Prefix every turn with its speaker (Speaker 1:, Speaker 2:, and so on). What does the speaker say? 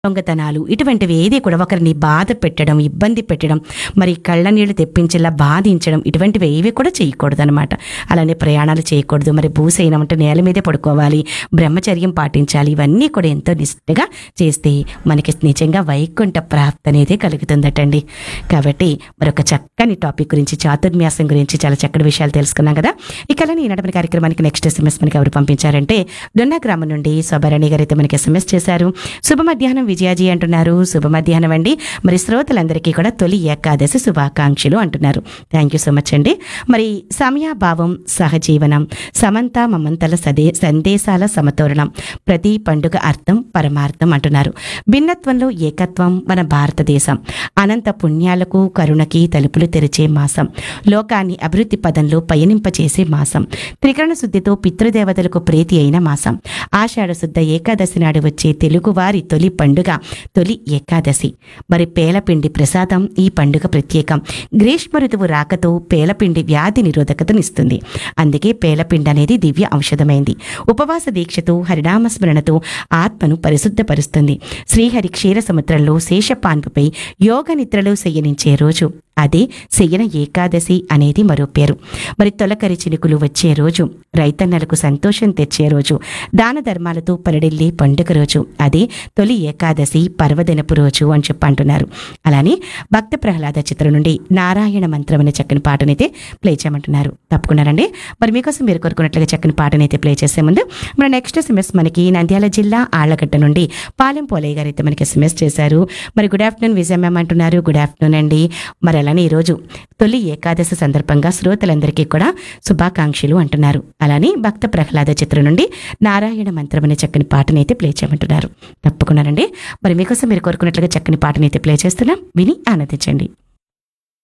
Speaker 1: దొంగతనాలు ఇటువంటివి ఏది కూడా ఒకరిని బాధ పెట్టడం ఇబ్బంది పెట్టడం మరి కళ్ళ నీళ్లు తెప్పించేలా బాధించడం ఇటువంటివి ఏవి కూడా చేయకూడదు అనమాట అలానే ప్రయాణాలు చేయకూడదు మరి భూసైనం అంటే నేల మీదే పడుకోవాలి బ్రహ్మచర్యం పాటించాలి ఇవన్నీ కూడా ఎంతో నిష్ఠగా చేస్తే మనకి నిజంగా వైకుంఠ ప్రాప్తి అనేది కలుగుతుందటండి కాబట్టి మరొక చక్కని టాపిక్ గురించి చాతుర్మ్యాసం గురించి చాలా చక్కటి విషయాలు తెలుసుకున్నాం కదా ఇక అలానే ఈనాటి మన కార్యక్రమానికి నెక్స్ట్ ఎస్ఎంఎస్ మనకి ఎవరు పంపించారంటే దొన్నా గ్రామం నుండి శోభారాణి గారు అయితే మనకి ఎస్ఎంఎస్ చేశారు శుభ మధ్యాహ్నం విజయాజీ అంటున్నారు శుభ మధ్యాహ్నం అండి మరి శ్రోతలందరికీ కూడా తొలి ఏకాదశి శుభాకాంక్షలు అంటున్నారు థ్యాంక్ యూ సో మచ్ అండి మరి సమయాభావం సహజీవనం సమంత మమంతల సదే సందేశాల సమతోరణం ప్రతి పండుగ అర్థం పరమార్థం అంటున్నారు భిన్నత్వంలో ఏకత్వం మన భారతదేశం అనంత పుణ్యాలకు కరుణకి తలుపులు తెరిచే మాసం లోకాన్ని అభివృద్ధి పదంలో పయనింపచేసే మాసం త్రికరణ శుద్ధితో పితృదేవతలకు ప్రీతి అయిన మాసం ఆషాఢ శుద్ధ ఏకాదశి నాడు వచ్చే తెలుగువారి తొలి పండుగ తొలి ఏకాదశి మరి పేలపిండి ప్రసాదం ఈ పండుగ ప్రత్యేకం గ్రీష్మ ఋతువు రాకతో పేలపిండి వ్యాధి నిరోధకతనిస్తుంది అందుకే పేలపిండి అనేది దివ్య ఔషధమైంది ఉపవాస దీక్షతో హరినామస్మరణతో ఆత్మను పరిశుద్ధపరుస్తుంది శ్రీహరి క్షీర సముద్రంలో శేషపాన్పుపై యోగ నిద్రలో శయనించే రోజు అదే శయన ఏకాదశి అనేది మరో పేరు మరి తొలకరి చినుకులు వచ్చే రోజు రైతన్నలకు సంతోషం తెచ్చే రోజు దాన ధర్మాలతో పరడిల్లే పండుగ రోజు అదే తొలి ఏకాదశి పర్వదినపు రోజు అని చెప్పి అంటున్నారు అలానే భక్త ప్రహ్లాద చిత్రం నుండి నారాయణ మంత్రం అనే చక్కని పాటనైతే ప్లే చేయమంటున్నారు తప్పుకున్నారండి మరి మీకోసం మీరు కోరుకున్నట్లుగా చక్కని పాటనైతే ప్లే చేసే ముందు మన నెక్స్ట్ ఎస్ఎంఎస్ మనకి నంద్యాల జిల్లా ఆళ్లగడ్డ నుండి పాలెం పోలయ్య గారు అయితే మనకి ఎస్ఎంఎస్ చేశారు మరి గుడ్ ఆఫ్టర్నూన్ విజయ మ్యామ్ అంటున్నారు గుడ్ ఆఫ్టర్నూన్ అండి మరి అలానే ఈరోజు తొలి ఏకాదశి సందర్భంగా శ్రోతలందరికీ కూడా శుభాకాంక్షలు అంటున్నారు అలానే భక్త ప్రహ్లాద చిత్రం నుండి నారాయణ మంత్రం అనే చక్కని పాటనైతే ప్లే చేయమంటున్నారు తప్పకుండానండి మరి మీకోసం మీరు కోరుకున్నట్లుగా చక్కని పాటనైతే ప్లే చేస్తున్నాం విని ఆనందించండి